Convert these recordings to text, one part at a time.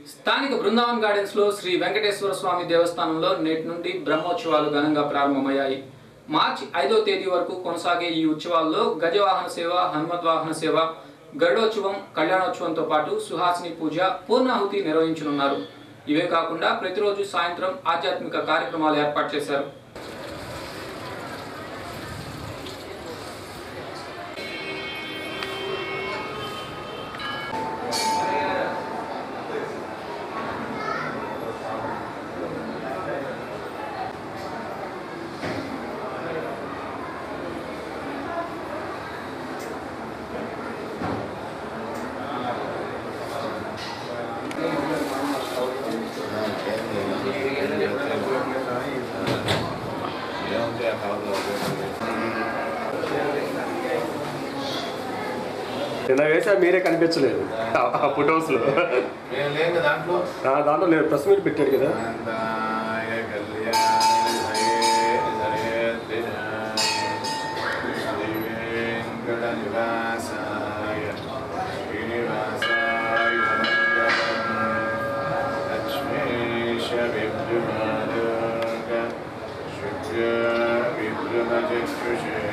స్థానిక బృందావన్ గార్డెన్స్ లో శ్రీ వెంకటేశ్వర స్వామి దేవస్థానంలో నేటి నుండి బ్రహ్మోత్సవాలు ఘనంగా ప్రారంభమయ్యాయి మార్చి ఐదో తేదీ వరకు కొనసాగే ఈ ఉత్సవాల్లో గజవాహన సేవ హనుమద్వాహన సేవ గరుడోత్సవం కళ్యాణోత్సవంతో పాటు సుహాసిని పూజ పూర్ణాహుతి నిర్వహించనున్నారు ఇవే కాకుండా ప్రతిరోజు సాయంత్రం ఆధ్యాత్మిక కార్యక్రమాలు ఏర్పాటు చేశారు నిన్న వేసా మీరే కనిపించలేదు ఆ- ఆ ఫొటోస్లో మేము లేము దాంట్లో ఆ, దాంట్లో లేదు ప్రెస్ మీట్ పెట్టాడు కదా ఆనందాయ కళ్యాణి హరే హరే శ్రీ వెంకట నివాసాయ శ్రీనివాసాయ మంగళం లక్ష్మీశ విద్యుమాలోక శుభ్య విద్యుమచక్షుషే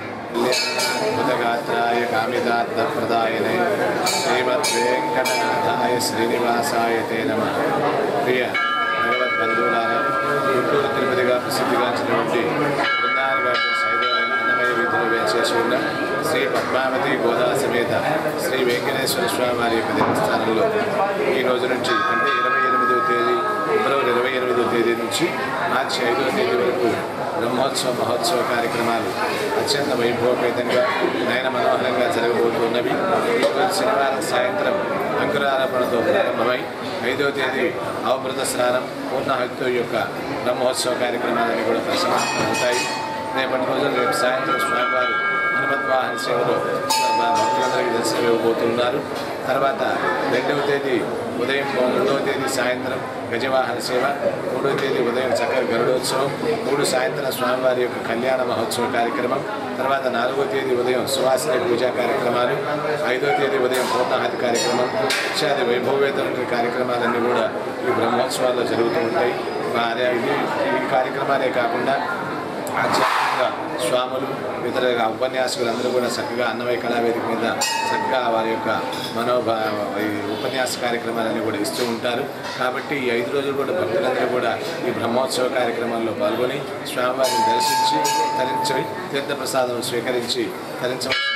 కళ్యాణాద్భుతగాత్రాయ కామితార్థప్రదాయనే శ్రీమద్వేంకటనాథాయ శ్రీనివాసాయ తే నమ ప్రియ భగవద్బంధువులారా గుంటూరు తిరుపతిగా ప్రసిద్ధిగాంచినటువంటి బృందావన గార్డెన్స్ ఐదోలైన అన్నమయ్య వీధిలో వేచేసి ఉన్న శ్రీ పద్మావతి గోదా సమేత శ్రీ వెంకటేశ్వర స్వామి వారి యొక్క దేవస్థానంలో ఈ రోజు నుంచి అంటే ఇరవై ఎనిమిదవ తేదీ ఫిబ్రవరి ఇరవై ఎనిమిదవ తేదీ నుంచి మార్చి ఐదవ తేదీ వరకు బ్రహ్మోత్సవ మహోత్సవ కార్యక్రమాలు అత్యంత వైభవపేతంగా నయన మనోహరంగా జరగబోతున్నవి ఈరోజు శనివారం సాయంత్రం అంకురారోపణతో ప్రారంభమై ఐదవ తేదీ అవభృత స్నానం పూర్ణాహుతితో యొక్క బ్రహ్మోత్సవ కార్యక్రమాలన్నీ కూడా ప్రసన్నమవుతాయి రేపటి రోజున రేపు సాయంత్రం స్వామివారు హనుమద్వాహన సేవలో భక్తులందరికీ దర్శనం ఇవ్వబోతున్నారు తర్వాత రెండవ తేదీ ఉదయం రెండవ తేదీ సాయంత్రం గజవాహన సేవ మూడవ తేదీ ఉదయం చక్కర గరుడోత్సవం మూడు సాయంత్రం స్వామివారి యొక్క కళ్యాణ మహోత్సవ కార్యక్రమం తర్వాత నాలుగో తేదీ ఉదయం సువాసన పూజా కార్యక్రమాలు ఐదో తేదీ ఉదయం పూర్ణాహతి కార్యక్రమం ఇత్యాది వైభవవేతమైన కార్యక్రమాలన్నీ కూడా ఈ బ్రహ్మోత్సవాల్లో జరుగుతూ ఉంటాయి వారి ఇది ఈ కార్యక్రమాలే కాకుండా ఆధ్యాత్మిక స్వాములు ఇతర ఉపన్యాసకులందరూ కూడా చక్కగా అన్నమయ్య కళావేదిక మీద చక్కగా వారి యొక్క మనోభా ఈ ఉపన్యాస కార్యక్రమాలన్నీ కూడా ఇస్తూ ఉంటారు కాబట్టి ఈ ఐదు రోజులు కూడా భక్తులందరూ కూడా ఈ బ్రహ్మోత్సవ కార్యక్రమాల్లో పాల్గొని స్వామివారిని దర్శించి తరించి తీర్థప్రసాదం స్వీకరించి తరించవలసిన